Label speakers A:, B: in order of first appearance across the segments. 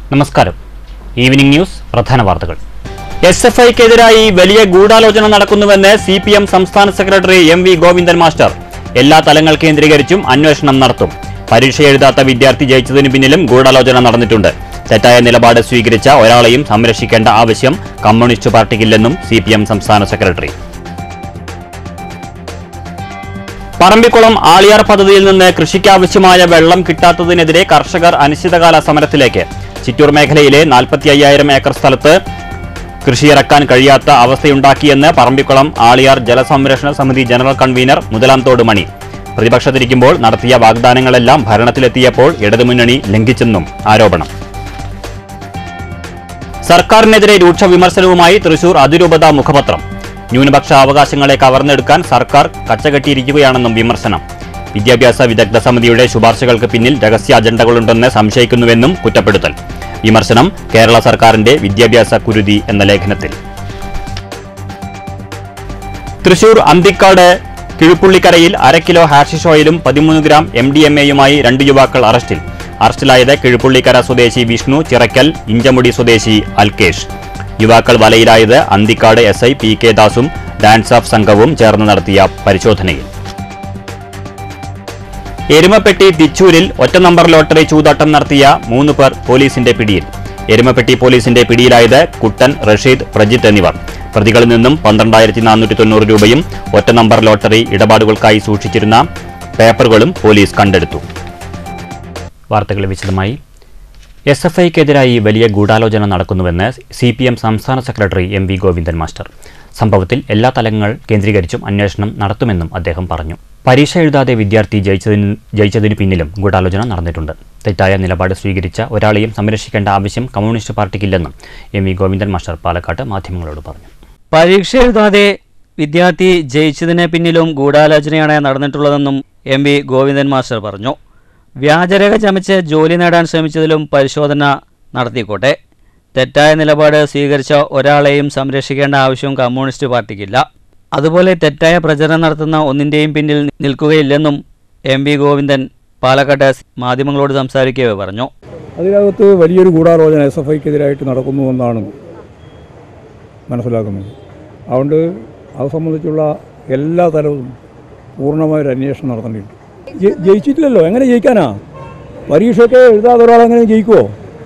A: നമസ്കാരം evening news പ്രധാന വാർത്തകൾ എസ് എഫ് ഐക്കെതിരായി വലിയ ഗൂഢാലോചന നടക്കുന്നുവെന്ന് സി പി എം സംസ്ഥാന secretary M V Govindan master എല്ലാ തലങ്ങൾ കേന്ദ്രീകരിച്ചും അന്വേഷണം നടത്തും പരീക്ഷ എഴുതാത്ത വിദ്യാർത്ഥി ജയിച്ചതിനു പിന്നിലും ഗൂഢാലോചന നടന്നിട്ടുണ്ട് തെറ്റായ നിലപാട് സ്വീകരിച്ച ഒരാളെയും സംരക്ഷിക്കേണ്ട ആവശ്യം കമ്മ്യൂണിസ്റ്റ് പാർട്ടിക്കില്ലെന്നും സി പി എം സംസ്ഥാന സെക്രട്ടറി പറമ്പിക്കുളം ആളിയാർ പദ്ധതിയിൽ നിന്ന് കൃഷിക്കാവശ്യമായ വെള്ളം കിട്ടാത്തതിനെതിരെ കർഷകർ അനിശ്ചിതകാല സമരത്തിലേക്ക് ചിറ്റൂർ മേഖലയിലെ നാൽപ്പത്തി അയ്യായിരം ഏക്കർ സ്ഥലത്ത് കൃഷിയിറക്കാൻ കഴിയാത്ത അവസ്ഥയുണ്ടാക്കിയെന്ന് പറമ്പിക്കുളം ആളിയാർ ജലസംരക്ഷണ സമിതി ജനറൽ കൺവീനർ മുതലാംതോട് മണി പ്രതിപക്ഷത്തിരിക്കുമ്പോൾ നടത്തിയ വാഗ്ദാനങ്ങളെല്ലാം ഭരണത്തിലെത്തിയപ്പോൾ ഇടതുമുന്നണി ലംഘിച്ചെന്നും ആരോപണം സർക്കാരിനെതിരെ രൂക്ഷ വിമർശനവുമായി തൃശൂർ അതിരൂപത മുഖപത്രം ന്യൂനപക്ഷ അവകാശങ്ങളെ കവർന്നെടുക്കാൻ സർക്കാർ കച്ചകെട്ടിയിരിക്കുകയാണെന്നും വിമർശനം വിദ്യാഭ്യാസ വിദഗ്ധ സമിതിയുടെ ശുപാർശകൾക്ക് പിന്നിൽ രഹസ്യ അജണ്ടകളുണ്ടെന്ന് സംശയിക്കുന്നുവെന്നും കുറ്റപ്പെടുത്തൽ വിമർശനം കേരള സർക്കാരിന്റെ വിദ്യാഭ്യാസ കുരുതി എന്ന ലേഖനത്തിൽ തൃശൂർ അന്തിക്കാട് കിഴുപ്പുള്ളിക്കരയിൽ അര കിലോ ഹാഷിഷ് ഓയിലും പതിമൂന്ന് ഗ്രാം എം ഡി എം എയുമായി രണ്ട് യുവാക്കൾ അറസ്റ്റിൽ അറസ്റ്റിലായത് കിഴുപ്പുള്ളിക്കര സ്വദേശി വിഷ്ണു ചിറക്കൽ ഇഞ്ചമുടി സ്വദേശി അൽകേഷ് യുവാക്കൾ വലയിലായത് Anthikad S I P K ദാസും ഡാൻസ് ഓഫ് സംഘവും ചേർന്ന് നടത്തിയ പരിശോധനയിൽ എരുമപ്പെട്ടി തിച്ചൂരിൽ ഒറ്റ നമ്പർ ലോട്ടറി ചൂതാട്ടം നടത്തിയ മൂന്ന് പേർ പോലീസിന്റെ പിടിയിൽ എരുമപ്പെട്ടി പോലീസിന്റെ പിടിയിലായത് കുട്ടൻ റഷീദ് പ്രജിത്ത് എന്നിവർ പ്രതികളിൽ നിന്നും പന്ത്രണ്ടായിരത്തി നാനൂറ്റി തൊണ്ണൂറ് രൂപയും ഒറ്റ നമ്പർ ലോട്ടറി ഇടപാടുകൾക്കായി സൂക്ഷിച്ചിരുന്ന പേപ്പറുകളും പോലീസ് കണ്ടെടുത്തു വാർത്തകൾ വിശദമായി എസ് എഫ് ഐക്കെതിരായി വലിയ ഗൂഢാലോചന നടക്കുന്നുവെന്ന് സി പി എം സംസ്ഥാന secretary M V Govindan master സംഭവത്തിൽ എല്ലാ തലങ്ങൾ കേന്ദ്രീകരിച്ചും അന്വേഷണം നടത്തുമെന്നും അദ്ദേഹം പറഞ്ഞു പരീക്ഷ എഴുതാതെ വിദ്യാർത്ഥി ജയിച്ചതിന് ജയിച്ചതിനു പിന്നിലും ഗൂഢാലോചന നടന്നിട്ടുണ്ട് തെറ്റായ നിലപാട് സ്വീകരിച്ച ഒരാളെയും സംരക്ഷിക്കേണ്ട ആവശ്യം കമ്മ്യൂണിസ്റ്റ് പാർട്ടിക്കില്ലെന്നും എം വി ഗോവിന്ദൻ മാസ്റ്റർ പാലക്കാട്ട് മാധ്യമങ്ങളോട് പറഞ്ഞു
B: പരീക്ഷ എഴുതാതെ വിദ്യാർത്ഥി ജയിച്ചതിന് പിന്നിലും ഗൂഢാലോചനയാണ് നടന്നിട്ടുള്ളതെന്നും എം വി ഗോവിന്ദൻ മാസ്റ്റർ പറഞ്ഞു വ്യാജരേഖ ചമച്ച് ജോലി നേടാൻ ശ്രമിച്ചതിലും പരിശോധന നടത്തിക്കോട്ടെ തെറ്റായ നിലപാട് സ്വീകരിച്ച ഒരാളെയും സംരക്ഷിക്കേണ്ട ആവശ്യം കമ്മ്യൂണിസ്റ്റ് പാർട്ടിക്കില്ല അതുപോലെ തെറ്റായ പ്രചരണം നടത്തുന്ന ഒന്നിൻ്റെയും പിന്നിൽ നിൽക്കുകയില്ലെന്നും എം വി ഗോവിന്ദൻ പാലക്കാട്ട് മാധ്യമങ്ങളോട് സംസാരിക്കവേ പറഞ്ഞു
C: അതിനകത്ത് വലിയൊരു ഗൂഢാലോചന എസ് എഫ് ഐക്കെതിരായിട്ട് നടക്കുന്നുവെന്നാണ് മനസ്സിലാക്കുന്നത് അതുകൊണ്ട് അത് സംബന്ധിച്ചുള്ള എല്ലാ തലവും പൂർണ്ണമായൊരു അന്വേഷണം നടത്തേണ്ടിയിട്ടുണ്ട് ജയി- ജയിച്ചിട്ടില്ലല്ലോ എങ്ങനെ ജയിക്കാനാ പരീക്ഷയൊക്കെ എഴുതാതെ ഒരാളെങ്ങനെ ജയിക്കുമോ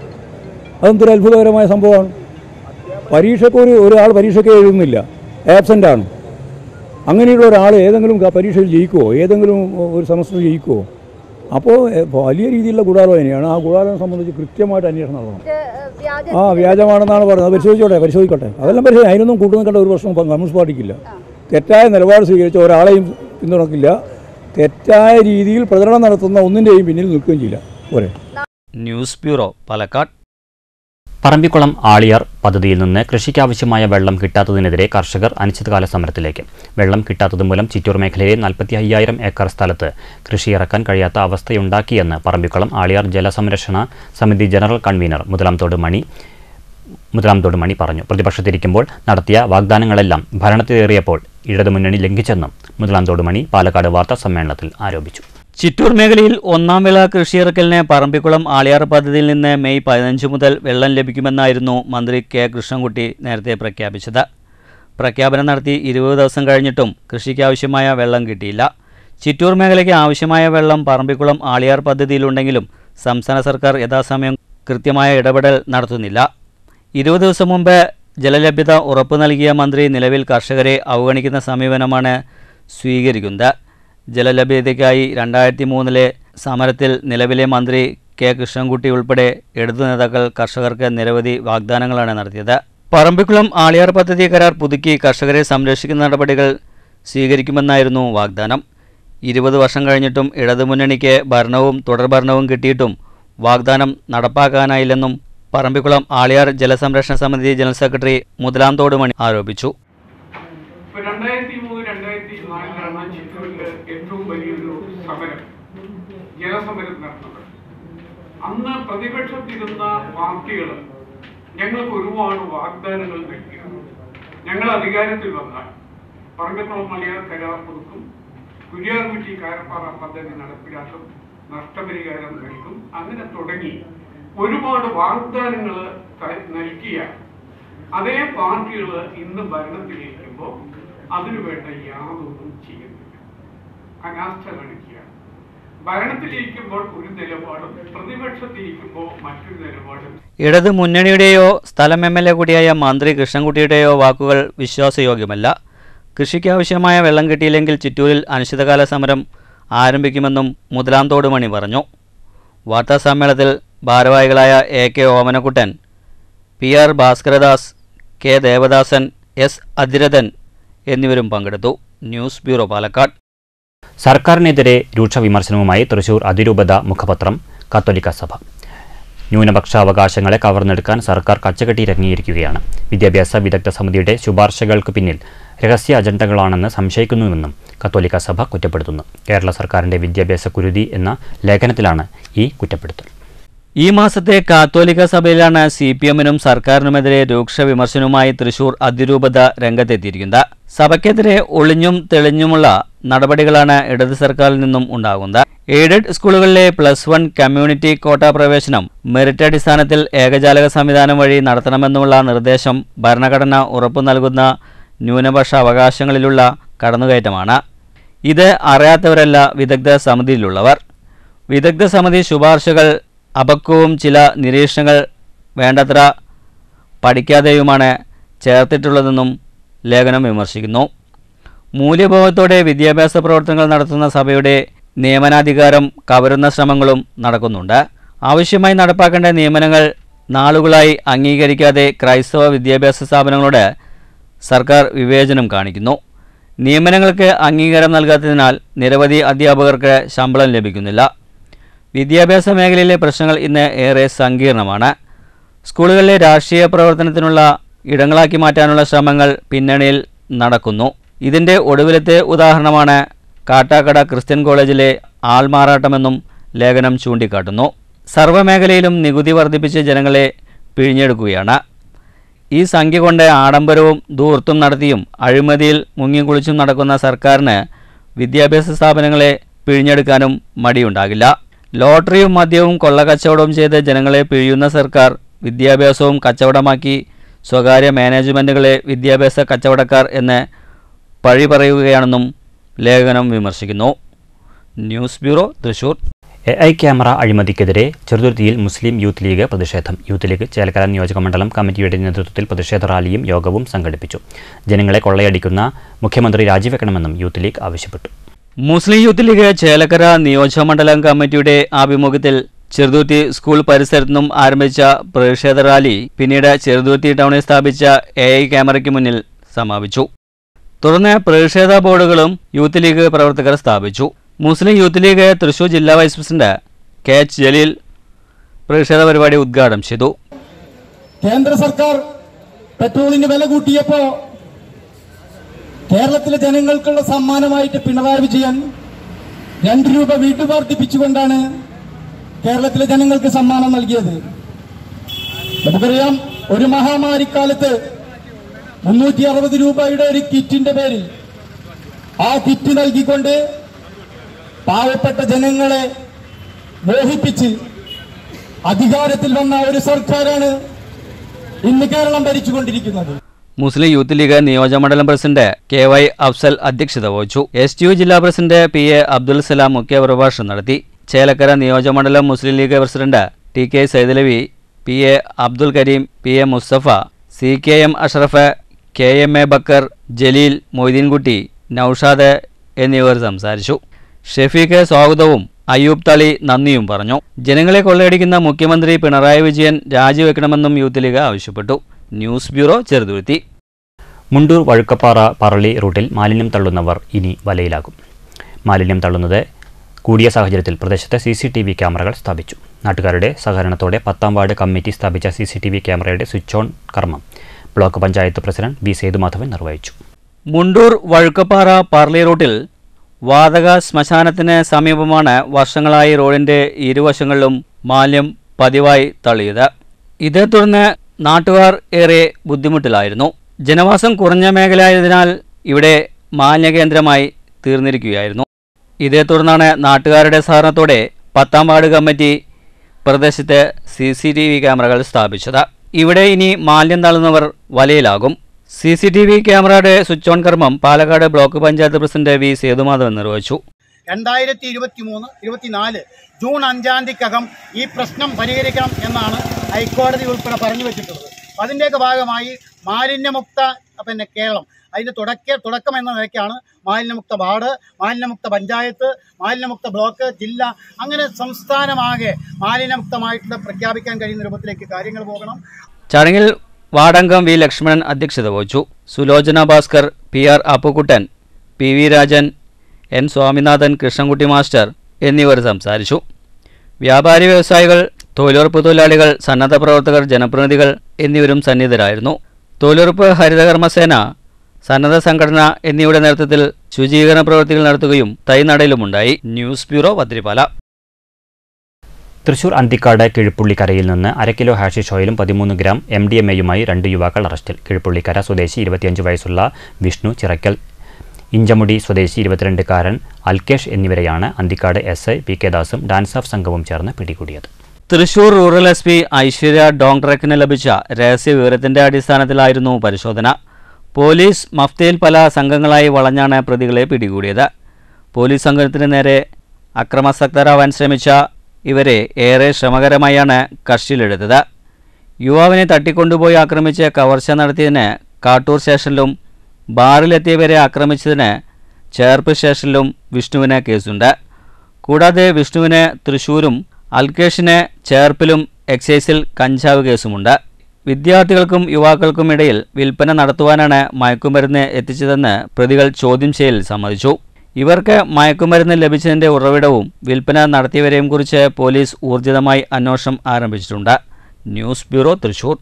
C: അതെന്തൊരു അത്ഭുതകരമായ സംഭവമാണ് പരീക്ഷയ്ക്ക് ഒരു ഒരാൾ പരീക്ഷയ്ക്ക് എഴുതുന്നില്ല ആബ്സെൻ്റ് ആണ് അങ്ങനെയുള്ള ഒരാൾ ഏതെങ്കിലും ക- പരീക്ഷയിൽ ജയിക്കുമോ ഏതെങ്കിലും ഒരു സെമസ്റ്റർ ജയിക്കുമോ അപ്പോൾ എ, വലിയ രീതിയിലുള്ള ഗൂഢാലോചനയാണ് ആ ഗൂഢാലോചന സംബന്ധിച്ച് കൃത്യമായിട്ട് അന്വേഷണം നടത്തണം ആ വ്യാജമാണെന്നാണ് പറയുന്നത് അത് പരിശോധിച്ചോട്ടെ പരിശോധിക്കട്ടെ അതെല്ലാം പരിശോധന അതിനൊന്നും കൂട്ടുനിൽക്കേണ്ട ഒരു പ്രശ്നം കമ്മ്യൂണിസ്റ്റ് പാർട്ടിക്കില്ല തെറ്റായ നിലപാട് സ്വീകരിച്ച ഒരാളെയും പിന്തുണക്കില്ല തെറ്റായ രീതിയിൽ പ്രചരണം നടത്തുന്ന ഒന്നിൻ്റെയും പിന്നിൽ നിൽക്കുകയും ചെയ്യില്ല പോരെ
B: ന്യൂസ് ബ്യൂറോ പാലക്കാട്
A: പറമ്പിക്കുളം ആളിയാർ പദ്ധതിയിൽ നിന്ന് കൃഷിക്കാവശ്യമായ വെള്ളം കിട്ടാത്തതിനെതിരെ കർഷകർ അനിശ്ചിതകാല സമരത്തിലേക്ക് വെള്ളം കിട്ടാത്തത് മൂലം ചിറ്റൂർ മേഖലയിലെ നാൽപ്പത്തി അയ്യായിരം ഏക്കർ സ്ഥലത്ത് കൃഷി ഇറക്കാൻ കഴിയാത്ത അവസ്ഥയുണ്ടാക്കിയെന്ന് പറമ്പിക്കുളം ആളിയാർ ജലസംരക്ഷണ സമിതി ജനറൽ കൺവീനർ മുതലാംതോട് മണി മുതലാംതോട് മണി പറഞ്ഞു പ്രതിപക്ഷത്തിരിക്കുമ്പോൾ നടത്തിയ വാഗ്ദാനങ്ങളെല്ലാം ഭരണത്തിലേറിയപ്പോൾ ഇടതുമുന്നണി ലംഘിച്ചെന്നും മുതലാംതോട് മണി പാലക്കാട് വാർത്താ സമ്മേളനത്തിൽ ആരോപിച്ചു
B: ചിറ്റൂർ മേഖലയിൽ ഒന്നാം വിള കൃഷിയിറക്കലിന് പറമ്പിക്കുളം ആളിയാർ പദ്ധതിയിൽ നിന്ന് മെയ് പതിനഞ്ച് മുതൽ വെള്ളം ലഭിക്കുമെന്നായിരുന്നു മന്ത്രി കെ കൃഷ്ണൻകുട്ടി നേരത്തെ പ്രഖ്യാപിച്ചത് പ്രഖ്യാപനം നടത്തി ഇരുപത് ദിവസം കഴിഞ്ഞിട്ടും കൃഷിക്കാവശ്യമായ വെള്ളം കിട്ടിയില്ല ചിറ്റൂർ മേഖലയ്ക്ക് ആവശ്യമായ വെള്ളം പറമ്പിക്കുളം ആളിയാർ പദ്ധതിയിലുണ്ടെങ്കിലും സംസ്ഥാന സർക്കാർ യഥാസമയം കൃത്യമായ ഇടപെടൽ നടത്തുന്നില്ല ഇരുപത് ദിവസം മുമ്പ് ജലലഭ്യത ഉറപ്പു നൽകിയ മന്ത്രി നിലവിൽ കർഷകരെ അവഗണിക്കുന്ന സമീപനമാണ് സ്വീകരിക്കുന്നത് ജലലഭ്യതയ്ക്കായി രണ്ടായിരത്തി മൂന്നിലെ സമരത്തിൽ നിലവിലെ മന്ത്രി കെ കൃഷ്ണൻകുട്ടി ഉൾപ്പെടെ ഇടതു നേതാക്കൾ കർഷകർക്ക് നിരവധി വാഗ്ദാനങ്ങളാണ് നടത്തിയത് പറമ്പിക്കുളം ആളിയാർ പദ്ധതി കരാർ പുതുക്കി കർഷകരെ സംരക്ഷിക്കുന്ന നടപടികൾ സ്വീകരിക്കുമെന്നായിരുന്നു വാഗ്ദാനം ഇരുപത് വർഷം കഴിഞ്ഞിട്ടും ഇടതുമുന്നണിക്ക് ഭരണവും തുടർഭരണവും കിട്ടിയിട്ടും വാഗ്ദാനം നടപ്പാക്കാനായില്ലെന്നും പറമ്പിക്കുളം ആളിയാർ ജലസംരക്ഷണ സമിതി ജനറൽ സെക്രട്ടറി മുതലാംതോട് മണി ആരോപിച്ചു
D: ഇപ്പൊ രണ്ടായിരത്തി മൂന്ന് രണ്ടായിരത്തി നാലിലാണ് ചിറ്റൂരില് ഏറ്റവും വലിയൊരു സമരം ജനസമരം നടന്നത് അന്ന് പ്രതിപക്ഷത്തിരുന്ന പാർട്ടികൾ ഞങ്ങൾക്ക് ഒരുപാട് വാഗ്ദാനങ്ങൾ നൽകിയിരുന്നു ഞങ്ങൾ അധികാരത്തിൽ വന്നാൽ പറമ്പക്കുളം മലയാള കരാർ പുതുക്കും കുര്യാർകുറ്റി കാരപ്പാറ പദ്ധതി നടപ്പിലാക്കും നഷ്ടപരിഹാരം നൽകും അങ്ങനെ തുടങ്ങി ഒരുപാട് വാഗ്ദാനങ്ങൾ നൽകിയ അതേ പാർട്ടികൾ ഇന്ന് ഭരണത്തിലിരിക്കുമ്പോൾ അതിനുവേണ്ട യാതൊന്നും ചെയ്യുന്നില്ല അനാസ്ഥ കാണിക്കുക ഭരണത്തിലിരിക്കുമ്പോൾ ഒരു നിലപാടും പ്രതിപക്ഷത്തിരിക്കുമ്പോൾ മറ്റൊരു നിലപാടും
B: ഇടത് മുന്നണിയുടെയോ സ്ഥലം എം എൽ എ കൂടിയായ മന്ത്രി കൃഷ്ണൻകുട്ടിയുടെയോ വാക്കുകൾ വിശ്വാസയോഗ്യമല്ല കൃഷിക്കാവശ്യമായ വെള്ളം കിട്ടിയില്ലെങ്കിൽ ചിറ്റൂരിൽ അനിശ്ചിതകാല സമരം ആരംഭിക്കുമെന്നും മുതലാം തോടുമണി പറഞ്ഞു വാർത്താസമ്മേളനത്തിൽ ഭാരവാഹികളായ A K Omanakuttan P R Bhaskaradas K Devadasan S Athirathan എന്നിവരും പങ്കെടുത്തു ന്യൂസ് ബ്യൂറോ പാലക്കാട്
A: സർക്കാരിനെതിരെ രൂക്ഷ വിമർശനവുമായി തൃശൂർ അതിരൂപത മുഖപത്രം കത്തോലിക്ക സഭ ന്യൂനപക്ഷാവകാശങ്ങളെ കവർന്നെടുക്കാൻ സർക്കാർ കച്ചകെട്ടിയിറങ്ങിയിരിക്കുകയാണ് വിദ്യാഭ്യാസ വിദഗ്ധ സമിതിയുടെ ശുപാർശകൾക്ക് പിന്നിൽ രഹസ്യ അജണ്ടകളാണെന്ന് സംശയിക്കുന്നുവെന്നും കത്തോലിക്ക സഭ കുറ്റപ്പെടുത്തുന്നു കേരള സർക്കാരിന്റെ വിദ്യാഭ്യാസ കുരുതി എന്ന ലേഖനത്തിലാണ് ഈ കുറ്റപ്പെടുത്തൽ
B: ഈ മാസത്തെ കാത്തോലിക്ക സഭയിലാണ് സി പി എമ്മിനും സർക്കാരിനുമെതിരെ രൂക്ഷ വിമർശനവുമായി തൃശൂർ അതിരൂപത രംഗത്തെത്തിയിരിക്കുന്നത് സഭയ്ക്കെതിരെ ഒളിഞ്ഞും തെളിഞ്ഞുമുള്ള നടപടികളാണ് ഇടത് സർക്കാരിൽ നിന്നും ഉണ്ടാകുന്നത് എയ്ഡഡ് സ്കൂളുകളിലെ പ്ലസ് വൺ കമ്മ്യൂണിറ്റി കോട്ട പ്രവേശനം മെറിറ്റ് അടിസ്ഥാനത്തിൽ ഏകജാലക സംവിധാനം വഴി നടത്തണമെന്നുള്ള നിർദ്ദേശം ഭരണഘടന ഉറപ്പു നൽകുന്ന ന്യൂനപക്ഷ അവകാശങ്ങളിലുള്ള കടന്നുകയറ്റമാണ് ഇത് അറിയാത്തവരല്ല വിദഗ്ധ സമിതിയിലുള്ളവർ വിദഗ്ധ സമിതി ശുപാർശകൾ അപക്വവും ചില നിരീക്ഷണങ്ങൾ വേണ്ടത്ര പഠിക്കാതെയുമാണ് ചേർത്തിട്ടുള്ളതെന്നും ലേഖനം വിമർശിക്കുന്നു മൂല്യബോധത്തോടെ വിദ്യാഭ്യാസ പ്രവർത്തനങ്ങൾ നടത്തുന്ന സഭയുടെ നിയമനാധികാരം കവരുന്ന ശ്രമങ്ങളും നടക്കുന്നുണ്ട് ആവശ്യമായി നടപ്പാക്കേണ്ട നിയമനങ്ങൾ നാളുകളായി അംഗീകരിക്കാതെ ക്രൈസ്തവ വിദ്യാഭ്യാസ സ്ഥാപനങ്ങളോട് സർക്കാർ വിവേചനം കാണിക്കുന്നു നിയമനങ്ങൾക്ക് അംഗീകാരം നൽകാത്തതിനാൽ നിരവധി അധ്യാപകർക്ക് ശമ്പളം ലഭിക്കുന്നില്ല വിദ്യാഭ്യാസ മേഖലയിലെ പ്രശ്നങ്ങൾ ഇന്ന് ഏറെ സങ്കീർണമാണ് സ്കൂളുകളിലെ രാഷ്ട്രീയ പ്രവർത്തനത്തിനുള്ള ഇടങ്ങളാക്കി മാറ്റാനുള്ള ശ്രമങ്ങൾ പിന്നണിയിൽ നടക്കുന്നു ഇതിൻ്റെ ഒടുവിലത്തെ ഉദാഹരണമാണ് കാട്ടാക്കട ക്രിസ്ത്യൻ കോളേജിലെ ആൾമാറാട്ടമെന്നും ലേഖനം ചൂണ്ടിക്കാട്ടുന്നു സർവ്വമേഖലയിലും നികുതി വർദ്ധിപ്പിച്ച് ജനങ്ങളെ പിഴിഞ്ഞെടുക്കുകയാണ് ഈ സംഖ്യ കൊണ്ട് ആഡംബരവും ധൂർത്തും നടത്തിയും അഴിമതിയിൽ മുങ്ങിക്കുളിച്ചും നടക്കുന്ന സർക്കാരിന് വിദ്യാഭ്യാസ സ്ഥാപനങ്ങളെ പിഴിഞ്ഞെടുക്കാനും മടിയുണ്ടാകില്ല ലോട്ടറിയും മദ്യവും കൊള്ളക്കച്ചവടവും ചെയ്ത് ജനങ്ങളെ പിഴിയുന്ന സർക്കാർ വിദ്യാഭ്യാസവും കച്ചവടമാക്കി സ്വകാര്യ മാനേജ്മെൻറ്റുകളെ വിദ്യാഭ്യാസ കച്ചവടക്കാർ എന്ന് പഴി പറയുകയാണെന്നും ലേഖനം വിമർശിക്കുന്നു news bureau Thrissur
A: A I camera അഴിമതിക്കെതിരെ ചെറുതുരുത്തിയിൽ മുസ്ലിം യൂത്ത് ലീഗ് പ്രതിഷേധം യൂത്ത് ലീഗ് ചേലക്കര നിയോജക മണ്ഡലം കമ്മിറ്റിയുടെ നേതൃത്വത്തിൽ പ്രതിഷേധ റാലിയും യോഗവും സംഘടിപ്പിച്ചു ജനങ്ങളെ കൊള്ളയടിക്കുന്ന മുഖ്യമന്ത്രി രാജിവെക്കണമെന്നും യൂത്ത് ലീഗ് ആവശ്യപ്പെട്ടു
B: മുസ്ലിം യൂത്ത് ലീഗ് ചേലക്കര നിയോജകമണ്ഡലം കമ്മിറ്റിയുടെ ആഭിമുഖ്യത്തിൽ ചെറുതുരുത്തി സ്കൂൾ പരിസരത്തു നിന്നും ആരംഭിച്ച പ്രതിഷേധ റാലി പിന്നീട് ചെറുതുരുത്തി ടൗണിൽ സ്ഥാപിച്ച എ ഐ ക്യാമറയ്ക്ക് മുന്നിൽ സമാപിച്ചു തുടർന്ന് പ്രതിഷേധ ബോർഡുകളും യൂത്ത് ലീഗ് പ്രവർത്തകർ സ്ഥാപിച്ചു മുസ്ലിം യൂത്ത് ലീഗ് തൃശൂർ ജില്ലാ vice president K H Jaleel പ്രതിഷേധ പരിപാടി ഉദ്ഘാടനം ചെയ്തു
E: കേന്ദ്ര സർക്കാർ പെട്രോളിന് വില കൂട്ടിയപ്പോ കേരളത്തിലെ ജനങ്ങൾക്കുള്ള സമ്മാനമായിട്ട് പിണറായി വിജയൻ രണ്ട് രൂപ വീണ്ടും വർദ്ധിപ്പിച്ചുകൊണ്ടാണ് കേരളത്തിലെ ജനങ്ങൾക്ക് സമ്മാനം നൽകിയത് നമുക്കറിയാം ഒരു മഹാമാരിക്കാലത്ത് മുന്നൂറ്റി അറുപത് രൂപയുടെ ഒരു കിറ്റിന്റെ പേരിൽ ആ കിറ്റ് നൽകിക്കൊണ്ട് പാവപ്പെട്ട ജനങ്ങളെ മോഹിപ്പിച്ച് അധികാരത്തിൽ വന്ന ഒരു സർക്കാരാണ് ഇന്ന് കേരളം ഭരിച്ചുകൊണ്ടിരിക്കുന്നത്
B: മുസ്ലിം യൂത്ത് ലീഗ് നിയോജകമണ്ഡലം പ്രസിഡന്റ് കെ വൈ അഫ്സൽ അധ്യക്ഷത വഹിച്ചു എസ് ടി യു ജില്ലാ president P A Abdul Salam മുഖ്യപ്രഭാഷണം നടത്തി ചേലക്കര നിയോജകമണ്ഡലം Muslim League president T K Saidalavi P A Abdul Kareem P A Mustafa C K M Ashraf K M A Bakkar Jaleel Moideenkutty Noushad എന്നിവർ സംസാരിച്ചു ഷെഫീഖ് സ്വാഗതവും അയ്യൂബ് തളി നന്ദിയും പറഞ്ഞു ജനങ്ങളെ കൊള്ളയടിക്കുന്ന മുഖ്യമന്ത്രി പിണറായി വിജയൻ രാജിവെക്കണമെന്നും യൂത്ത് ലീഗ് ആവശ്യപ്പെട്ടു ന്യൂസ് ബ്യൂറോ ചെറുതുരുത്തി
A: മുണ്ടൂർ വഴുക്കപ്പാറ പറളി റൂട്ടിൽ മാലിന്യം തള്ളുന്നവർ ഇനി വലയിലാകും മാലിന്യം തള്ളുന്നത് കൂടിയ സാഹചര്യത്തിൽ പ്രദേശത്ത് സി സി ടി വി ക്യാമറകൾ സ്ഥാപിച്ചു നാട്ടുകാരുടെ സഹകരണത്തോടെ പത്താം വാർഡ് കമ്മിറ്റി സ്ഥാപിച്ച സി സി ടി വി ക്യാമറയുടെ സ്വിച്ച് ഓൺ കർമ്മം block panchayat president B Sethumadhavan നിർവഹിച്ചു
B: മുണ്ടൂർ വഴുക്കപ്പാറ പാർലി റൂട്ടിൽ വാതക ശ്മശാനത്തിന് സമീപമാണ് വർഷങ്ങളായി റോഡിന്റെ ഇരുവശങ്ങളിലും മാലിന്യം പതിവായി തള്ളിയത് ഇതേ തുടർന്ന് നാട്ടുകാർ ഏറെ ബുദ്ധിമുട്ടിലായിരുന്നു ജനവാസം കുറഞ്ഞ മേഖലയായതിനാൽ ഇവിടെ മാലിന്യ കേന്ദ്രമായി തീർന്നിരിക്കുകയായിരുന്നു ഇതേ തുടർന്നാണ് നാട്ടുകാരുടെ സഹകരണത്തോടെ പത്താം വാർഡ് കമ്മിറ്റി പ്രദേശത്തെ സി സി ടി വി ക്യാമറകൾ സ്ഥാപിച്ചത് ഇവിടെ ഇനി മാലിന്യം തള്ളുന്നവർ വലയിലാകും സി സി ടി വി ക്യാമറയുടെ സ്വിച്ച് ഓൺ കർമ്മം Palakkad block panchayat president V Sethumadhavan നിർവഹിച്ചു
F: രണ്ടായിരത്തി ഇരുപത്തി മൂന്ന് ഇരുപത്തിനാല് ജൂൺ അഞ്ചാം തീയതിക്കകം ഈ പ്രശ്നം പരിഹരിക്കണം എന്നാണ് ഹൈക്കോടതി ഉൾപ്പെടെ പറഞ്ഞു വെച്ചിട്ടുള്ളത് അപ്പം അതിൻ്റെയൊക്കെ ഭാഗമായി മാലിന്യമുക്ത പിന്നെ കേരളം അതിൻ്റെ തുടക്ക തുടക്കം എന്ന നിലയ്ക്കാണ് മാലിന്യമുക്ത വാർഡ് മാലിന്യമുക്ത പഞ്ചായത്ത് മാലിന്യമുക്ത ബ്ലോക്ക് ജില്ല അങ്ങനെ സംസ്ഥാനമാകെ മാലിന്യമുക്തമായിട്ട് പ്രഖ്യാപിക്കാൻ കഴിയുന്ന രൂപത്തിലേക്ക് കാര്യങ്ങൾ പോകണം
B: ചടങ്ങിൽ വാർഡംഗം വി ലക്ഷ്മണൻ അധ്യക്ഷത വഹിച്ചു Sulochana Bhaskar P R Appukuttan P V Rajan N Swaminathan Krishnankutty master എന്നിവർ സംസാരിച്ചു വ്യാപാരി വ്യവസായികൾ തൊഴിലുറപ്പ് തൊഴിലാളികൾ സന്നദ്ധ പ്രവർത്തകർ ജനപ്രതിനിധികൾ എന്നിവരും സന്നിധരായിരുന്നു തൊഴിലുറപ്പ് ഹരിതകർമ്മസേന സന്നദ്ധ സംഘടന എന്നിവയുടെ നേതൃത്വത്തിൽ ശുചീകരണ പ്രവൃത്തികൾ നടത്തുകയും തൈനടയിലുമുണ്ടായി ന്യൂസ് ബ്യൂറോ വദ്രിപാല
A: തൃശൂർ അന്തിക്കാട് കിഴുപ്പുള്ളിക്കരയിൽ നിന്ന് അര കിലോ ഹാഷിഷ് ഓയിലും പതിമൂന്ന് ഗ്രാം എം ഡി എം എയുമായി രണ്ട് യുവാക്കൾ അറസ്റ്റിൽ കിഴുപ്പുള്ളിക്കര സ്വദേശി ഇരുപത്തിയഞ്ച് വയസ്സുള്ള വിഷ്ണു ചിറക്കൽ ഇഞ്ചമുടി സ്വദേശി ഇരുപത്തിരണ്ടുകാരൻ അൽകേഷ് എന്നിവരെയാണ് Anthikad S I P K ദാസും ഡാൻസ് ഓഫ് സംഘവും ചേർന്ന് പിടികൂടിയത്
B: Thrissur rural S P Aishwarya ഡോങ് ട്രക്കിന് ലഭിച്ച രഹസ്യ വിവരത്തിന്റെ അടിസ്ഥാനത്തിലായിരുന്നു പരിശോധന പോലീസ് മഫ്തയിൽ പല സംഘങ്ങളായി വളഞ്ഞാണ് പ്രതികളെ പിടികൂടിയത് പോലീസ് സംഘത്തിന് നേരെ അക്രമാസക്തരാവാൻ ശ്രമിച്ച ഇവരെ ഏറെ ശ്രമകരമായാണ് കസ്റ്റഡിയിലെടുത്തത് യുവാവിനെ തട്ടിക്കൊണ്ടുപോയി ആക്രമിച്ച് കവർച്ച നടത്തിയതിന് കാട്ടൂർ സ്റ്റേഷനിലും ബാറിലെത്തിയവരെ ആക്രമിച്ചതിന് ചേർപ്പ് സ്റ്റേഷനിലും വിഷ്ണുവിന് കേസുണ്ട് കൂടാതെ വിഷ്ണുവിന് തൃശൂരും അൽകേഷിന് ചേർപ്പിലും എക്സൈസിൽ കഞ്ചാവ് കേസുമുണ്ട് വിദ്യാർത്ഥികൾക്കും യുവാക്കൾക്കും ഇടയിൽ വിൽപ്പന നടത്തുവാനാണ് മയക്കുമരുന്ന് എത്തിച്ചതെന്ന് പ്രതികൾ ചോദ്യം ചെയ്യൽ സമ്മതിച്ചു ഇവർക്ക് മയക്കുമരുന്ന് ലഭിച്ചതിന്റെ ഉറവിടവും വിൽപ്പന നടത്തിയവരെയും കുറിച്ച് പോലീസ് ഊർജിതമായി അന്വേഷണം ആരംഭിച്ചിട്ടുണ്ട് ന്യൂസ് ബ്യൂറോ തൃശൂർ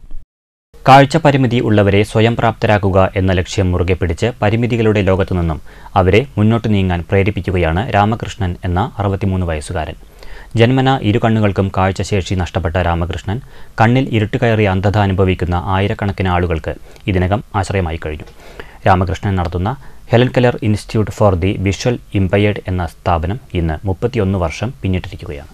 A: കാഴ്ച പരിമിതി ഉള്ളവരെ സ്വയം പ്രാപ്തരാക്കുക എന്ന ലക്ഷ്യം മുറുകെ പിടിച്ച് പരിമിതികളുടെ ലോകത്തു നിന്നും അവരെ മുന്നോട്ട് നീങ്ങാൻ പ്രേരിപ്പിക്കുകയാണ് രാമകൃഷ്ണൻ എന്ന അറുപത്തിമൂന്ന് വയസ്സുകാരൻ ജന്മന ഇരു കണ്ണുകൾക്കും കാഴ്ചശേഷി നഷ്ടപ്പെട്ട രാമകൃഷ്ണൻ കണ്ണിൽ ഇരുട്ട് കയറിയ അന്ധത അനുഭവിക്കുന്ന ആയിരക്കണക്കിന് ആളുകൾക്ക് ഇതിനകം ആശ്രയമായി കഴിഞ്ഞു രാമകൃഷ്ണൻ നടത്തുന്ന Helen Keller Institute for the Visual Impaired എന്ന സ്ഥാപനം ഇന്ന് മുപ്പത്തിയൊന്ന് വർഷം പിന്നിട്ടിരിക്കുകയാണ്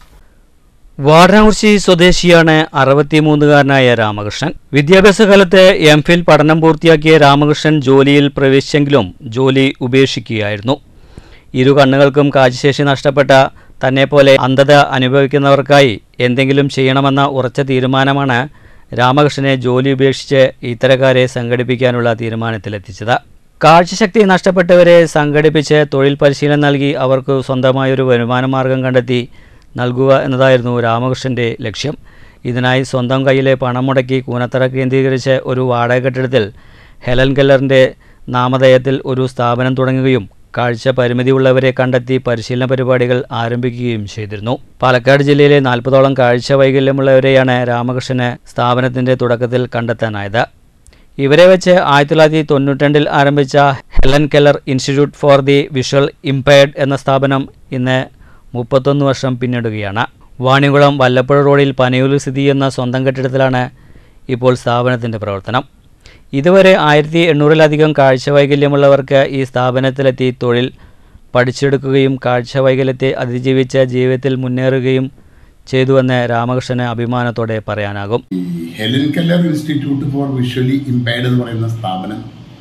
B: വാരണാകുറിശി സ്വദേശിയാണ് അറുപത്തിമൂന്നുകാരനായ രാമകൃഷ്ണൻ വിദ്യാഭ്യാസ കാലത്ത് എം ഫിൽ പഠനം പൂർത്തിയാക്കിയ രാമകൃഷ്ണൻ ജോലിയിൽ പ്രവേശിച്ചെങ്കിലും ജോലി ഉപേക്ഷിക്കുകയായിരുന്നു ഇരു കണ്ണുകൾക്കും കാഴ്ചശേഷി നഷ്ടപ്പെട്ട തന്നെപ്പോലെ അന്ധത അനുഭവിക്കുന്നവർക്കായി എന്തെങ്കിലും ചെയ്യണമെന്ന ഉറച്ച തീരുമാനമാണ് രാമകൃഷ്ണനെ ജോലി ഉപേക്ഷിച്ച് ഇത്തരക്കാരെ സംഘടിപ്പിക്കാനുള്ള തീരുമാനത്തിലെത്തിച്ചത് കാഴ്ചശക്തി നഷ്ടപ്പെട്ടവരെ സംഘടിപ്പിച്ച് തൊഴിൽ പരിശീലനം നൽകി അവർക്ക് സ്വന്തമായൊരു വരുമാന മാർഗം കണ്ടെത്തി നൽകുക എന്നതായിരുന്നു രാമകൃഷ്ണൻ്റെ ലക്ഷ്യം ഇതിനായി സ്വന്തം കയ്യിലെ പണം മുടക്കി കൂനത്തറ കേന്ദ്രീകരിച്ച് ഒരു വാടക കെട്ടിടത്തിൽ ഹെലൻ കെല്ലറിൻ്റെ നാമധേയത്തിൽ ഒരു സ്ഥാപനം തുടങ്ങുകയും കാഴ്ച പരിമിതിയുള്ളവരെ കണ്ടെത്തി പരിശീലന പരിപാടികൾ ആരംഭിക്കുകയും ചെയ്തിരുന്നു പാലക്കാട് ജില്ലയിലെ നാൽപ്പതോളം കാഴ്ച വൈകല്യമുള്ളവരെയാണ് രാമകൃഷ്ണന് സ്ഥാപനത്തിൻ്റെ തുടക്കത്തിൽ കണ്ടെത്താനായത് ഇവരെ വെച്ച് ആയിരത്തി തൊള്ളായിരത്തി തൊണ്ണൂറ്റിരണ്ടിൽ ആരംഭിച്ച Helen Keller Institute for the Visual Impaired എന്ന സ്ഥാപനം ഇന്ന് മുപ്പത്തൊന്ന് വർഷം പിന്നിടുകയാണ് വാണികുളം വല്ലപ്പുഴ റോഡിൽ പനയൂരിൽ സ്ഥിതി ചെയ്യുന്ന സ്വന്തം കെട്ടിടത്തിലാണ് ഇപ്പോൾ സ്ഥാപനത്തിൻ്റെ പ്രവർത്തനം ഇതുവരെ ആയിരത്തി എണ്ണൂറിലധികം കാഴ്ച വൈകല്യമുള്ളവർക്ക് ഈ സ്ഥാപനത്തിലെത്തി തൊഴിൽ പഠിച്ചെടുക്കുകയും കാഴ്ച വൈകല്യത്തെ അതിജീവിച്ച് ജീവിതത്തിൽ മുന്നേറുകയും ചെയ്തുവെന്ന് രാമകൃഷ്ണന് അഭിമാനത്തോടെ പറയാനാകും
G: ഈ Helen Keller Institute for Visually Impaired എന്ന് പറയുന്ന സ്ഥാപനം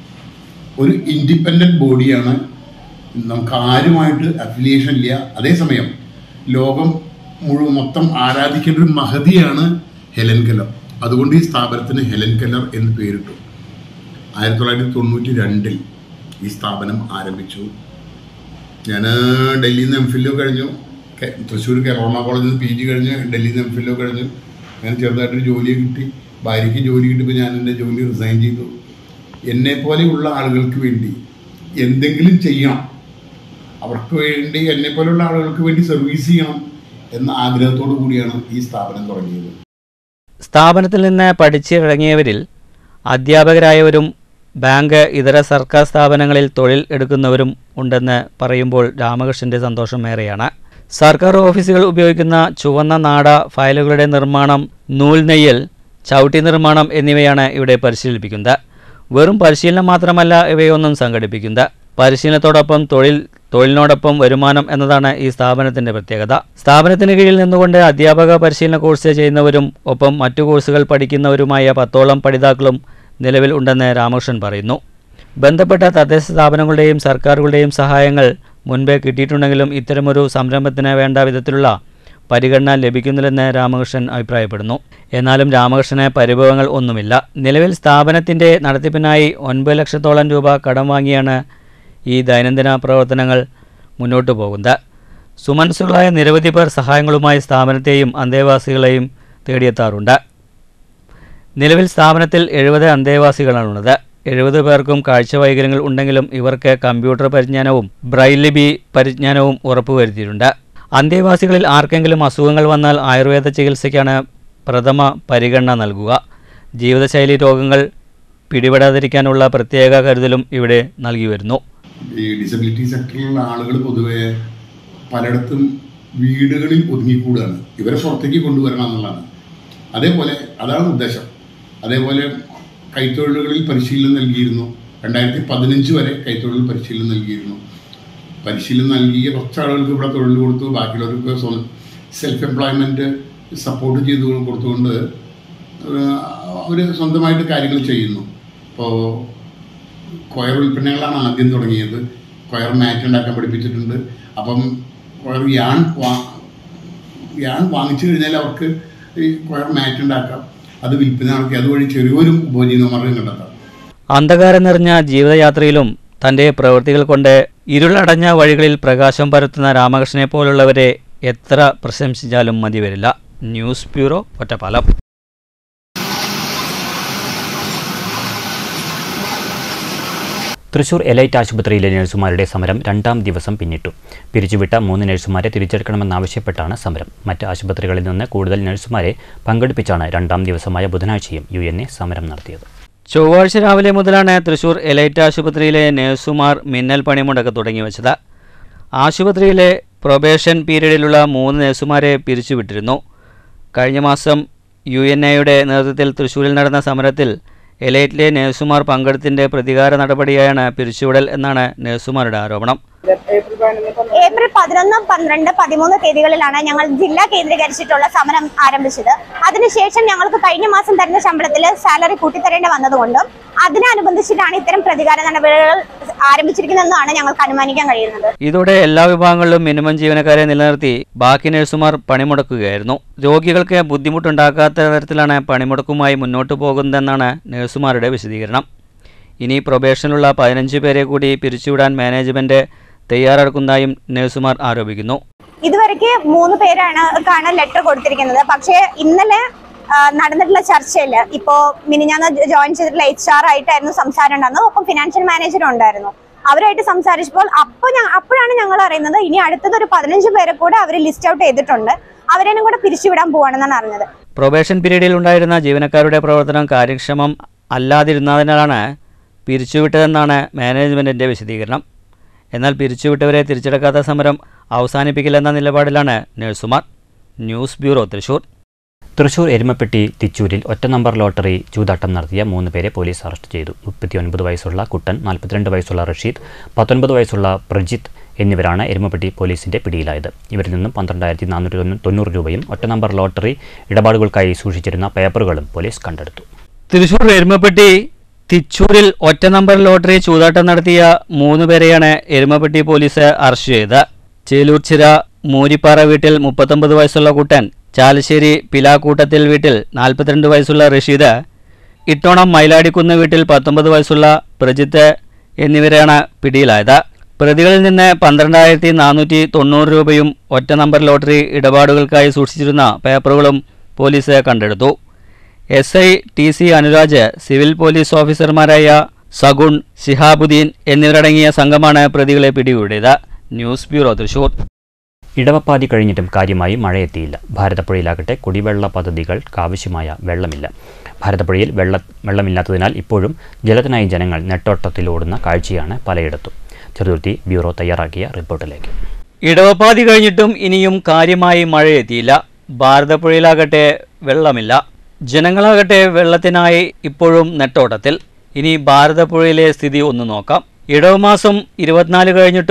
G: ഒരു ഇൻഡിപെൻഡന്റ് ബോഡിയാണ് നമുക്ക് ആരുമായിട്ട് അഫിലിയേഷൻ ഇല്ല അതേസമയം ലോകം മുഴുവൻ മൊത്തം ആരാധിക്കേണ്ട ഒരു മഹതിയാണ് ഹെലൻ കെല്ലർ അതുകൊണ്ട് ഈ സ്ഥാപനത്തിന് ഹെലൻ കെല്ലർ എന്ന് പേരിട്ടു ആയിരത്തി തൊള്ളായിരത്തി തൊണ്ണൂറ്റി രണ്ടിൽ ഈ സ്ഥാപനം ആരംഭിച്ചു ഞാൻ ഡൽഹിയിൽ നിന്ന് എം ഫില്ലോ കഴിഞ്ഞു കെ- തൃശ്ശൂർ കേരള കോളേജിൽ നിന്ന് പി ജി കഴിഞ്ഞ് ഡൽഹിയിൽ നിന്ന് എം ഫില്ലോ കഴിഞ്ഞു ഞാൻ ചെറുതായിട്ടൊരു ജോലി കിട്ടി ഭാര്യയ്ക്ക് ജോലി കിട്ടിയപ്പോൾ ഞാൻ എൻ്റെ ജോലി റിസൈൻ ചെയ്തു എന്നെ പോലെയുള്ള ആളുകൾക്ക് വേണ്ടി എന്തെങ്കിലും ചെയ്യണം അവർക്ക് വേണ്ടി എന്നെ പോലെയുള്ള ആളുകൾക്ക് വേണ്ടി സർവീസ് ചെയ്യണം എന്ന ആഗ്രഹത്തോടു കൂടിയാണ് ഈ സ്ഥാപനം തുടങ്ങിയത്
B: സ്ഥാപനത്തിൽ നിന്ന് പഠിച്ചിറങ്ങിയവരിൽ അധ്യാപകരായവരും ബാങ്ക് ഇതര സർക്കാർ സ്ഥാപനങ്ങളിൽ തൊഴിൽ എടുക്കുന്നവരും ഉണ്ടെന്ന് പറയുമ്പോൾ രാമകൃഷ്ണന്റെ സന്തോഷം ഏറെയാണ് സർക്കാർ ഓഫീസുകൾ ഉപയോഗിക്കുന്ന ചുവന്ന നാട ഫയലുകളുടെ നിർമ്മാണം നൂൽ നെയ്യൽ ചവിട്ടി നിർമ്മാണം എന്നിവയാണ് ഇവിടെ പരിശീലിപ്പിക്കുന്നത് വെറും പരിശീലനം മാത്രമല്ല ഇവയൊന്നും സംഘടിപ്പിക്കുന്നത് പരിശീലനത്തോടൊപ്പം തൊഴിൽ തൊഴിലിനോടൊപ്പം വരുമാനം എന്നതാണ് ഈ സ്ഥാപനത്തിന്റെ പ്രത്യേകത സ്ഥാപനത്തിന് കീഴിൽ നിന്നുകൊണ്ട് അധ്യാപക പരിശീലന കോഴ്സ് ചെയ്യുന്നവരും ഒപ്പം മറ്റു കോഴ്സുകൾ പഠിക്കുന്നവരുമായ പത്തോളം പഠിതാക്കളും നിലവിൽ ഉണ്ടെന്ന് രാമകൃഷ്ണൻ പറയുന്നു ബന്ധപ്പെട്ട തദ്ദേശ സ്ഥാപനങ്ങളുടെയും സർക്കാരുകളുടെയും സഹായങ്ങൾ മുൻപേ കിട്ടിയിട്ടുണ്ടെങ്കിലും ഇത്തരമൊരു സംരംഭത്തിന് വേണ്ട വിധത്തിലുള്ള പരിഗണന ലഭിക്കുന്നില്ലെന്ന് രാമകൃഷ്ണൻ അഭിപ്രായപ്പെടുന്നു എന്നാലും രാമകൃഷ്ണന് പരിഭവങ്ങൾ ഒന്നുമില്ല നിലവിൽ സ്ഥാപനത്തിന്റെ നടത്തിപ്പിനായി ഒൻപത് ലക്ഷത്തോളം രൂപ കടം വാങ്ങിയാണ് ഈ ദൈനംദിന പ്രവർത്തനങ്ങൾ മുന്നോട്ടു പോകുന്നത് സുമനസ്സുകളായ നിരവധി പേർ സഹായങ്ങളുമായി സ്ഥാപനത്തെയും അന്തേവാസികളെയും തേടിയെത്താറുണ്ട് നിലവിൽ സ്ഥാപനത്തിൽ എഴുപത് അന്തേവാസികളാണുള്ളത് എഴുപത് പേർക്കും കാഴ്ചവൈകല്യങ്ങൾ ഉണ്ടെങ്കിലും ഇവർക്ക് കമ്പ്യൂട്ടർ പരിജ്ഞാനവും ബ്രൈൽ ലിപി പരിജ്ഞാനവും ഉറപ്പുവരുത്തിയിട്ടുണ്ട് അന്തേവാസികളിൽ ആർക്കെങ്കിലും അസുഖങ്ങൾ വന്നാൽ ആയുർവേദ ചികിത്സയ്ക്കാണ് പ്രഥമ പരിഗണന നൽകുക ജീവിതശൈലി രോഗങ്ങൾ പിടിപെടാതിരിക്കാനുള്ള പ്രത്യേക കരുതലും ഇവിടെ നൽകി വരുന്നു
G: ഈ ഡിസബിലിറ്റി സെക്ടറിലുള്ള ആളുകൾ പൊതുവെ പലയിടത്തും വീടുകളിൽ ഒതുങ്ങിക്കൂടുകയാണ് ഇവരെ പുറത്തേക്ക് കൊണ്ടുവരണം എന്നുള്ളതാണ് അതേപോലെ അതാണ് ഉദ്ദേശം അതേപോലെ കൈത്തൊഴിലുകളിൽ പരിശീലനം നൽകിയിരുന്നു രണ്ടായിരത്തി പതിനഞ്ച് വരെ കൈത്തൊഴിൽ പരിശീലനം നൽകിയിരുന്നു പരിശീലനം നൽകിയ കുറച്ച് ആളുകൾക്ക് ഇവിടെ തൊഴിൽ കൊടുത്തു ബാക്കിയുള്ളവർക്ക് സെൽഫ് എംപ്ലോയ്മെൻറ്റ് സപ്പോർട്ട് ചെയ്ത് കൊടുത്തുകൊണ്ട് അവർ സ്വന്തമായിട്ട് കാര്യങ്ങൾ ചെയ്യുന്നു ഇപ്പോൾ കൊയർ ഉൽപ്പന്നങ്ങളാണ് ആദ്യം തുടങ്ങിയത് കൊയർ മാറ്റ് ഉണ്ടാക്കാൻ പഠിപ്പിച്ചിട്ടുണ്ട് അപ്പം കൊയർ യാൺ വാ യാൺ വാങ്ങിച്ചു കഴിഞ്ഞാൽ അവർക്ക് ഈ കൊയർ മാറ്റ് ഉണ്ടാക്കാം അത് വിൽപ്പന നടത്തി അതുവഴി ചെറിയൊരു ഉപജീവന മാർഗം കണ്ടെത്താം
B: അന്ധകാരം നിറഞ്ഞ ജീവിതയാത്രയിലും തൻ്റെ പ്രവൃത്തികൾ കൊണ്ട് ഇരുളടഞ്ഞ വഴികളിൽ പ്രകാശം പരത്തുന്ന രാമകൃഷ്ണനെ പോലുള്ളവരെ എത്ര പ്രശംസിച്ചാലും മതി വരില്ല news bureau Ottapalam
A: Thrissur Elite ആശുപത്രിയിലെ നഴ്സുമാരുടെ സമരം രണ്ടാം ദിവസം പിന്നിട്ടു പിരിച്ചുവിട്ട മൂന്ന് നഴ്സുമാരെ തിരിച്ചെടുക്കണമെന്നാവശ്യപ്പെട്ടാണ് സമരം മറ്റ് ആശുപത്രികളിൽ നിന്ന് കൂടുതൽ നഴ്സുമാരെ പങ്കെടുപ്പിച്ചാണ് രണ്ടാം ദിവസമായ ബുധനാഴ്ചയും യു എൻ എ സമരം നടത്തിയത്
B: ചൊവ്വാഴ്ച രാവിലെ മുതലാണ് തൃശൂർ എലൈറ്റ് ആശുപത്രിയിലെ നഴ്സുമാർ മിന്നൽ പണിമുടക്ക് തുടങ്ങി വച്ചത് ആശുപത്രിയിലെ പ്രൊബേഷൻ പീരീഡിലുള്ള മൂന്ന് നഴ്സുമാരെ പിരിച്ചുവിട്ടിരുന്നു കഴിഞ്ഞ മാസം യു എൻ എയുടെ നേതൃത്വത്തിൽ തൃശൂരിൽ നടന്ന സമരത്തിൽ എലൈറ്റിലെ നഴ്സുമാർ പങ്കെടുത്തിന്റെ പ്രതികാര നടപടിയായാണ് പിരിച്ചുവിടൽ എന്നാണ് നഴ്സുമാരുടെ ആരോപണം
H: ഏപ്രിൽ പതിനൊന്ന് പന്ത്രണ്ട് പതിമൂന്ന് തീയതികളിലാണ് ഞങ്ങൾ ജില്ല കേന്ദ്രീകരിച്ചിട്ടുള്ള സമരം ആരംഭിച്ചത് അതിനുശേഷം ഞങ്ങൾക്ക് കഴിഞ്ഞ മാസം തരുന്ന ശമ്പളത്തിൽ സാലറി കൂട്ടിത്തരേണ്ടി വന്നതുകൊണ്ടും അതിനനുബന്ധിച്ചിട്ടാണ് ഇത്തരം പ്രതികാര നടപടികൾ ആരംഭിച്ചിരിക്കുന്നതെന്നാണ് ഞങ്ങൾക്ക് അനുമാനിക്കാൻ കഴിയുന്നത്
B: ഇതോടെ എല്ലാ വിഭാഗങ്ങളിലും മിനിമം ജീവനക്കാരെ നിലനിർത്തി ബാക്കി നഴ്സുമാർ പണിമുടക്കുകയായിരുന്നു രോഗികൾക്ക് ബുദ്ധിമുട്ടുണ്ടാക്കാത്ത തരത്തിലാണ് പണിമുടക്കുമായി മുന്നോട്ടു പോകുന്നതെന്നാണ് നഴ്സുമാരുടെ വിശദീകരണം ഇനി പ്രൊബേഷനിലുള്ള പതിനഞ്ച് പേരെ കൂടി പിരിച്ചുവിടാൻ മാനേജ്മെന്റ് തയ്യാറെടുക്കുന്നതായും നഴ്സുമാർ ആരോപിക്കുന്നു
H: ഇതുവരെയ്ക്ക് മൂന്ന് പേരാണ് കാണാൻ ലെറ്റർ കൊടുത്തിരിക്കുന്നത് പക്ഷേ ഇന്നലെ ആ, നടന്നിട്ടുള്ള ചർച്ചയിൽ ഇപ്പോ മിനിഞ്ഞാന്ന് ജോയിൻ ചെയ്തിട്ടുള്ള എച്ച് ആർ ആയിട്ടായിരുന്നു സംസാരം ഉണ്ടായിരുന്നത് ഒപ്പം ഫിനാൻഷ്യൽ മാനേജറും ഉണ്ടായിരുന്നു അവരായിട്ട് സംസാരിച്ചപ്പോൾ അപ്പോൾ അപ്പോഴാണ് ഞങ്ങൾ അറിയുന്നത് ഇനി അടുത്തത് ഒരു പതിനഞ്ച് പേരെ കൂടെ അവർ ലിസ്റ്റ് ഔട്ട് ചെയ്തിട്ടുണ്ട് അവരേനും കൂടെ പിരിച്ചുവിടാൻ പോവാണെന്നാണ് അറിഞ്ഞത്
B: പ്രൊബേഷൻ പീരീഡിൽ ഉണ്ടായിരുന്ന ജീവനക്കാരുടെ പ്രവർത്തനം കാര്യക്ഷമം അല്ലാതിരുന്നതിനാലാണ് പിരിച്ചുവിട്ടതെന്നാണ് മാനേജ്മെന്റിന്റെ വിശദീകരണം എന്നാൽ പിരിച്ചുവിട്ടവരെ തിരിച്ചെടുക്കാത്ത സമരം അവസാനിപ്പിക്കില്ലെന്ന നിലപാടിലാണ് നഴ്സുമാർ ന്യൂസ് ബ്യൂറോ തൃശൂർ
A: തൃശൂർ എരുമപ്പെട്ടി തിച്ചൂരിൽ ഒറ്റ നമ്പർ ലോട്ടറി ചൂതാട്ടം നടത്തിയ മൂന്ന് പേരെ പോലീസ് അറസ്റ്റ് ചെയ്തു മുപ്പത്തിയൊൻപത് വയസ്സുള്ള കുട്ടൻ നാൽപ്പത്തിരണ്ട് വയസ്സുള്ള റഷീദ് പത്തൊൻപത് വയസ്സുള്ള പ്രജിത്ത് എന്നിവരാണ് എരുമപ്പെട്ടി പോലീസിന്റെ പിടിയിലായത് ഇവരിൽ നിന്നും പന്ത്രണ്ടായിരത്തി നാനൂറ്റി തൊണ്ണൂറ് രൂപയും ഒറ്റ നമ്പർ ലോട്ടറി ഇടപാടുകൾക്കായി സൂക്ഷിച്ചിരുന്ന പേപ്പറുകളും പോലീസ് കണ്ടെടുത്തു
B: തൃശൂർ എരുമപ്പെട്ടി തിച്ചൂരിൽ ഒറ്റ നമ്പർ ലോട്ടറി ചൂതാട്ടം നടത്തിയ മൂന്ന് പേരെയാണ് എരുമപ്പെട്ടി പോലീസ് അറസ്റ്റ് ചെയ്തത് ചേലൂർച്ചിറ മൂരിപ്പാറ വീട്ടിൽ മുപ്പത്തൊമ്പത് വയസ്സുള്ള കുട്ടൻ ചാലശ്ശേരി പിലാക്കൂട്ടത്തിൽ വീട്ടിൽ നാൽപ്പത്തിരണ്ട് വയസ്സുള്ള റഷീദ് ഇട്ടോണം മൈലാടിക്കുന്ന് വീട്ടിൽ പത്തൊമ്പത് വയസ്സുള്ള പ്രജിത്ത് എന്നിവരാണ് പിടിയിലായത് പ്രതികളിൽ നിന്ന് പന്ത്രണ്ടായിരത്തി നാനൂറ്റി തൊണ്ണൂറ് രൂപയും ഒറ്റ നമ്പർ ലോട്ടറി ഇടപാടുകൾക്കായി സൂക്ഷിച്ചിരുന്ന പേപ്പറുകളും പോലീസ് കണ്ടെടുത്തു S I T C Anuraj civil police ഓഫീസർമാരായ സഗുൺ ശിഹാബുദ്ദീൻ എന്നിവരടങ്ങിയ സംഘമാണ് പ്രതികളെ പിടികൂടിയത് ന്യൂസ് ബ്യൂറോ തൃശൂർ
A: ഇടവപ്പാതി കഴിഞ്ഞിട്ടും കാര്യമായി മഴയെത്തിയില്ല ഭാരതപ്പുഴയിലാകട്ടെ കുടിവെള്ള പദ്ധതികൾക്ക് ആവശ്യമായ വെള്ളമില്ല ഭാരതപ്പുഴയിൽ വെള്ള വെള്ളമില്ലാത്തതിനാൽ ഇപ്പോഴും ജലത്തിനായി ജനങ്ങൾ നെട്ടോട്ടത്തിലോടുന്ന കാഴ്ചയാണ് പലയിടത്തും ചെറുതുരുത്തി ബ്യൂറോ തയ്യാറാക്കിയ റിപ്പോർട്ടിലേക്ക്
B: ഇടവപ്പാതി കഴിഞ്ഞിട്ടും ഇനിയും കാര്യമായി മഴയെത്തിയില്ല ഭാരതപ്പുഴയിലാകട്ടെ വെള്ളമില്ല ജനങ്ങളാകട്ടെ വെള്ളത്തിനായി ഇപ്പോഴും നെട്ടോട്ടത്തിൽ ഇനി ഭാരതപ്പുഴയിലെ സ്ഥിതി ഒന്ന് നോക്കാം ഇടവമാസം ഇരുപത്തിനാല് കഴിഞ്ഞിട്ടും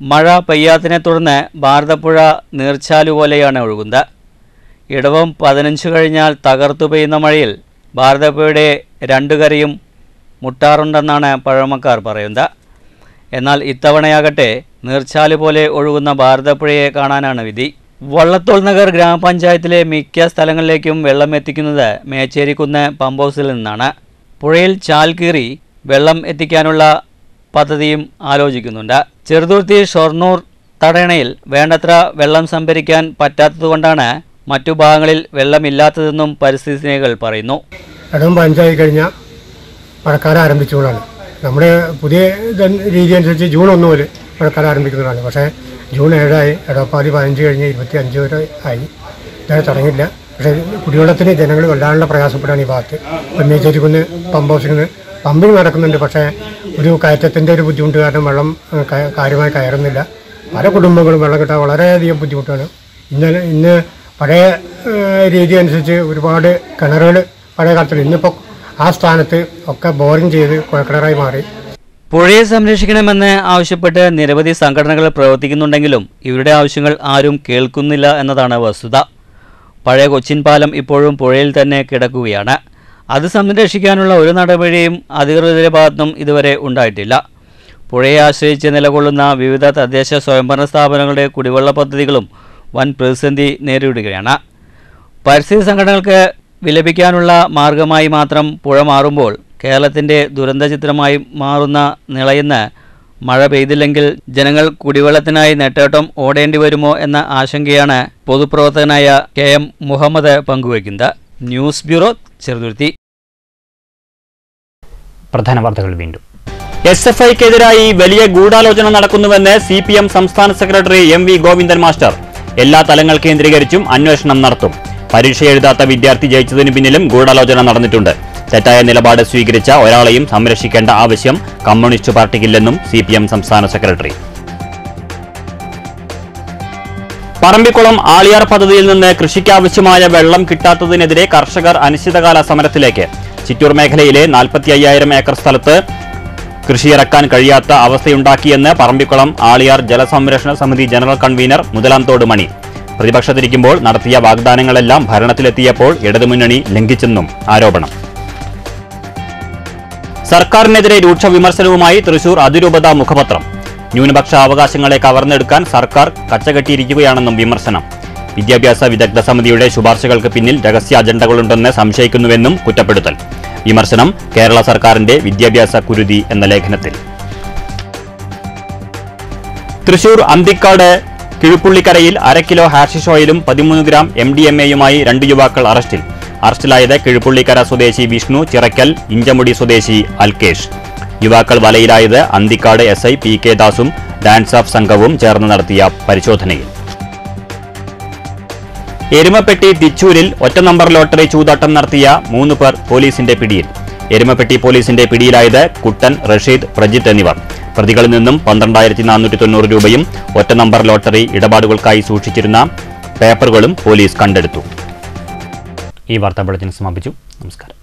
B: മഴ പെയ്യാത്തിനെ തുടർന്ന് ഭാരതപ്പുഴ നീർച്ചാലു പോലെയാണ് ഒഴുകുന്നത് ഇടവം പതിനഞ്ച് കഴിഞ്ഞാൽ തകർത്തു പെയ്യുന്ന മഴയിൽ ഭാരതപ്പുഴയുടെ രണ്ടു കരയും മുട്ടാറുണ്ടെന്നാണ് പഴമക്കാർ പറയുന്നത് എന്നാൽ ഇത്തവണയാകട്ടെ നീർച്ചാല് പോലെ ഒഴുകുന്ന ഭാരതപ്പുഴയെ കാണാനാണ് വിധി വള്ളത്തോൾ നഗർ ഗ്രാമപഞ്ചായത്തിലെ മിക്ക സ്ഥലങ്ങളിലേക്കും വെള്ളം എത്തിക്കുന്നത് മേച്ചേരിക്കുന്ന് പമ്പ് ഹൗസിൽ നിന്നാണ് പുഴയിൽ ചാൽ കീറി വെള്ളം എത്തിക്കാനുള്ള പദ്ധതിയും ആലോചിക്കുന്നുണ്ട് ചെറുതുരുത്തി ഷൊർണൂർ തടയണയിൽ വേണ്ടത്ര വെള്ളം സംഭരിക്കാൻ പറ്റാത്തതുകൊണ്ടാണ് മറ്റു ഭാഗങ്ങളിൽ വെള്ളമില്ലാത്തതെന്നും പരിസ്ഥിതി സ്നേഹികൾ പറയുന്നു
I: ഇടവും പഞ്ചായി കഴിഞ്ഞാൽ മഴക്കാലം ആരംഭിച്ചുകൊണ്ടാണ് നമ്മുടെ പുതിയ ഇതൻ- രീതി അനുസരിച്ച് ജൂൺ ഒന്ന് മുതൽ മഴക്കാലം ആരംഭിക്കുന്നതാണ് പക്ഷേ ജൂൺ ഏഴായി ഇടവപ്പാതി പതിനഞ്ച് കഴിഞ്ഞ് ഇരുപത്തി അഞ്ച് വരെ ആയി ഇതുവരെ തുടങ്ങിയില്ല പക്ഷേ കുടിവെള്ളത്തിന് ജനങ്ങൾ വല്ലാണ്ട് പ്രയാസപ്പെടാണ് ഈ ഭാഗത്ത് പൊന്നേച്ചേരിക്കുന്ന് പമ്പ് ഹൗസിൽ നിന്ന് പമ്പിങ് നടക്കുന്നുണ്ട് പക്ഷേ ഒരു കയറ്റത്തിൻ്റെ ഒരു ബുദ്ധിമുട്ട് കാരണം വെള്ളം ഏഹ്, ക- കാര്യമായി കയറുന്നില്ല പല കുടുംബങ്ങളും വെള്ളം കിട്ടാൻ വളരെയധികം ബുദ്ധിമുട്ടാണ് ഇന്നലെ ഇന്ന് പഴയ ഏഹ്, രീതി അനുസരിച്ച് ഒരുപാട് കിണറുകൾ പഴയ കാലത്തിൽ ഇന്നിപ്പോൾ ആ സ്ഥാനത്ത് ഒക്കെ ബോറിംഗ് ചെയ്ത് കുഴക്കിണറായി മാറി
B: പുഴയെ സംരക്ഷിക്കണമെന്ന് ആവശ്യപ്പെട്ട് നിരവധി സംഘടനകൾ പ്രവർത്തിക്കുന്നുണ്ടെങ്കിലും ഇവരുടെ ആവശ്യങ്ങൾ ആരും കേൾക്കുന്നില്ല എന്നതാണ് വസ്തുത പഴയ കൊച്ചിൻ പാലം ഇപ്പോഴും പുഴയിൽ തന്നെ കിടക്കുകയാണ് അത് സംരക്ഷിക്കാനുള്ള ഒരു നടപടിയും അധികൃതരുടെ ഭാഗത്തുനിന്നും ഇതുവരെ ഉണ്ടായിട്ടില്ല പുഴയെ ആശ്രയിച്ച് നിലകൊള്ളുന്ന വിവിധ തദ്ദേശ സ്വയംഭരണ സ്ഥാപനങ്ങളുടെ കുടിവെള്ള പദ്ധതികളും വൻ പ്രതിസന്ധി നേരിടുകയാണ് പരിസ്ഥിതി സംഘടനകൾക്ക് വിലപിക്കാനുള്ള മാർഗമായി മാത്രം പുഴ മാറുമ്പോൾ കേരളത്തിൻ്റെ ദുരന്ത ചിത്രമായി മാറുന്ന നിളയെന്ന് മഴ പെയ്തില്ലെങ്കിൽ ജനങ്ങൾ കുടിവെള്ളത്തിനായി നെട്ടോട്ടം ഓടേണ്ടി വരുമോ എന്ന ആശങ്കയാണ് പൊതുപ്രവർത്തകനായ കെ എം മുഹമ്മദ് പങ്കുവയ്ക്കുന്നത് ന്യൂസ് ബ്യൂറോ ചെറുതുരുത്തി
A: പ്രധാന വാർത്തകൾ വീണ്ടും എസ് എഫ് ഐക്കെതിരായി വലിയ ഗൂഢാലോചന നടക്കുന്നുവെന്ന് സി പി എം സംസ്ഥാന secretary M V Govindan master എല്ലാ തലങ്ങൾ കേന്ദ്രീകരിച്ചും അന്വേഷണം നടത്തും പരീക്ഷ എഴുതാത്ത വിദ്യാർത്ഥി ജയിച്ചതിന് പിന്നിലും ഗൂഢാലോചന നടന്നിട്ടുണ്ട് തെറ്റായ നിലപാട് സ്വീകരിച്ച ഒരാളെയും സംരക്ഷിക്കേണ്ട ആവശ്യം കമ്മ്യൂണിസ്റ്റ് പാർട്ടിക്കില്ലെന്നും സി പി എം സംസ്ഥാന സെക്രട്ടറി പറമ്പിക്കുളം ആളിയാർ പദ്ധതിയിൽ നിന്ന് കൃഷിക്കാവശ്യമായ വെള്ളം കിട്ടാത്തതിനെതിരെ കർഷകർ അനിശ്ചിതകാല സമരത്തിലേക്ക് ചിറ്റൂർ മേഖലയിലെ നാൽപ്പത്തി അയ്യായിരം ഏക്കർ സ്ഥലത്ത് കൃഷിയിറക്കാൻ കഴിയാത്ത അവസ്ഥയുണ്ടാക്കിയെന്ന് പറമ്പിക്കുളം ആളിയാർ ജലസംരക്ഷണ സമിതി ജനറൽ കൺവീനർ മുതലാംതോട് മണി പ്രതിപക്ഷത്തിരിക്കുമ്പോൾ നടത്തിയ വാഗ്ദാനങ്ങളെല്ലാം ഭരണത്തിലെത്തിയപ്പോൾ ഇടതുമുന്നണി ലംഘിച്ചെന്നും ആരോപണം സർക്കാരിനെതിരെ രൂക്ഷ വിമർശനവുമായി തൃശൂർ അതിരൂപത മുഖപത്രം ന്യൂനപക്ഷ അവകാശങ്ങളെ കവർന്നെടുക്കാൻ സർക്കാർ കച്ചകെട്ടിയിരിക്കുകയാണെന്നും വിമർശനം വിദ്യാഭ്യാസ വിദഗ്ധ സമിതിയുടെ ശുപാർശകൾക്ക് പിന്നിൽ രഹസ്യ അജണ്ടകളുണ്ടെന്ന് സംശയിക്കുന്നുവെന്നും കുറ്റപ്പെടുത്തൽ വിമർശനം കേരള സർക്കാരിന്റെ വിദ്യാഭ്യാസ കുരുതി എന്ന ലേഖനത്തിൽ തൃശൂർ അന്തിക്കാട് കിഴുപ്പുള്ളിക്കരയിൽ അര കിലോ ഹാഷിഷ് ഓയിലും പതിമൂന്ന് ഗ്രാം എം ഡി എം എയുമായി രണ്ട് യുവാക്കൾ അറസ്റ്റിൽ അറസ്റ്റിലായത് കിഴുപ്പുള്ളിക്കര സ്വദേശി വിഷ്ണു ചിറക്കൽ ഇഞ്ചമുടി സ്വദേശി അൽകേഷ് യുവാക്കൾ വലയിലായത് Anthikad S I P K ദാസും ഡാൻസ് ഓഫ് സംഘവും ചേർന്ന് നടത്തിയ പരിശോധനയിൽ എരുമപ്പെട്ടി തിച്ചൂരിൽ ഒറ്റ നമ്പർ ലോട്ടറി ചൂതാട്ടം നടത്തിയ മൂന്ന് പേർ പോലീസിന്റെ പിടിയിൽ എരുമപ്പെട്ടി പോലീസിന്റെ പിടിയിലായത് കുട്ടൻ റഷീദ് പ്രജിത്ത് എന്നിവർ പ്രതികളിൽ നിന്നും പന്ത്രണ്ടായിരത്തി നാനൂറ്റി തൊണ്ണൂറ് രൂപയും ഒറ്റ നമ്പർ ലോട്ടറി ഇടപാടുകൾക്കായി സൂക്ഷിച്ചിരുന്ന പേപ്പറുകളും പോലീസ് കണ്ടെടുത്തു ഈ വാർത്താ ബുള്ളറ്റിൻ സമാപിച്ചു നമസ്കാരം